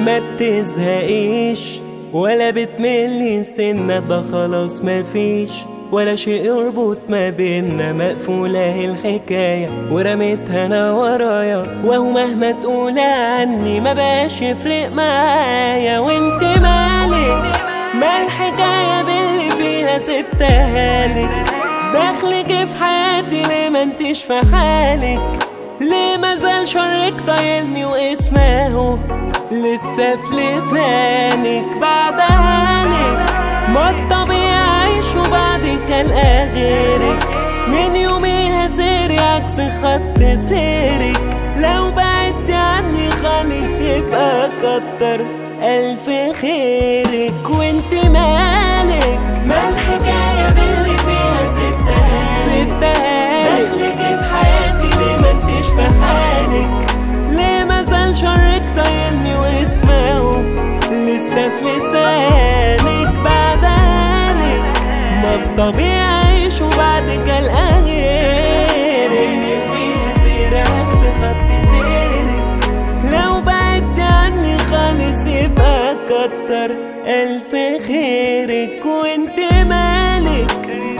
ما بتزهقيش ولا بتملي سنة ده خلاص مفيش ولا شيء يربط ما بينا مقفولة الحكاية ورميتها انا ورايا وهو مهما تقول عني ما بقاش يفرق معايا وانت مالك ما الحكاية باللي فيها سبتها لك دخلك في حياتي ليه ما انتش في حالك ليه ما زال شرك طايلني واسمه لسه في لسانك بعدها لك ما الطبيعي اعيش وبعدك القى غيرك من يوميها سيري عكس خط سيرك لو بعدت عني خالص يبقى كتر ألف خيرك وانت مالك ما الحكاية باللي فيها سبتها سبتها دخلك في حياتي ليه ما انتش في حالك ليه ما زال شرك طايلني واسمه لسه في لسانك بعدالك ما الطبيعي اعيش وبعدك القى غيرك بيها سيرة عكس خط سيرك لو بعدت عني خالص يبقى كتر ألف خيرك وانت مالك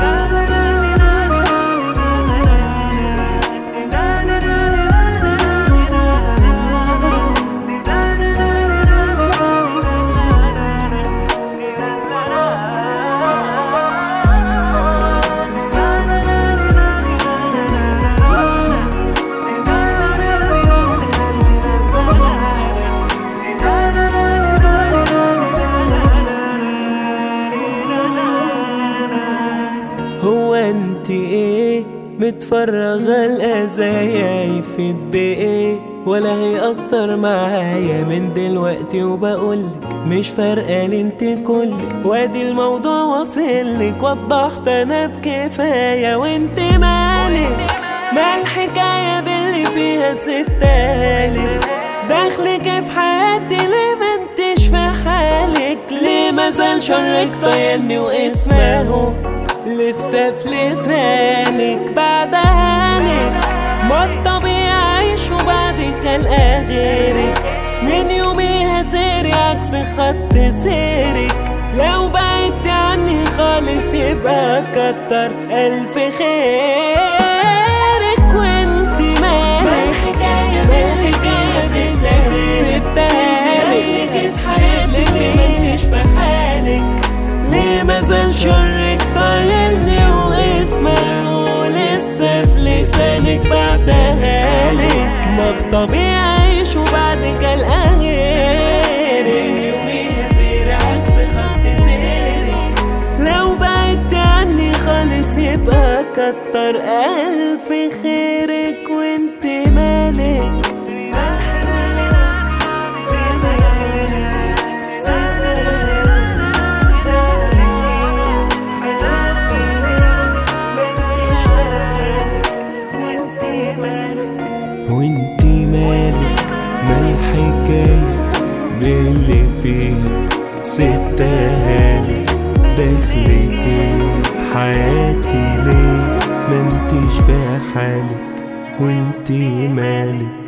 هو انت ايه متفرغة الأذايا يفيد بإيه ولا هيأثر معايا من دلوقتي وبقولك مش فارقة لي انت كلك وادي الموضوع واصلك وضحت انا بكفاية وانت مالك ما الحكاية باللي فيها سبتهالك دخلك في حياتي ليه ما انتش في حالك ليه ما زال شرك طايلني واسمه لسه في لسانك بعدها لك ما الطبيعي اعيش وبعدك القى غيرك من يوميها سيري عكس خط سيرك لو بعدت عني خالص يبقى كتر ألف خيرك وانت مالك ما الحكاية بالحكاية سبتها سبتها لك في حياتك ليه ما انتش في حالك ليه ما زال شرك طايلني واسمه لسه في لسانك بعدها لك ما الطبيعي اعيش وبعدك القى غيرك يوميها سير عكس خط سيرك لو بعدت عني خالص يبقى كتر ألف خيرك وانت مالك وانت مالك ما الحكاية باللي فيها سبتها لك داخلك في حياتي ليه ما انتش في حالك وانت مالك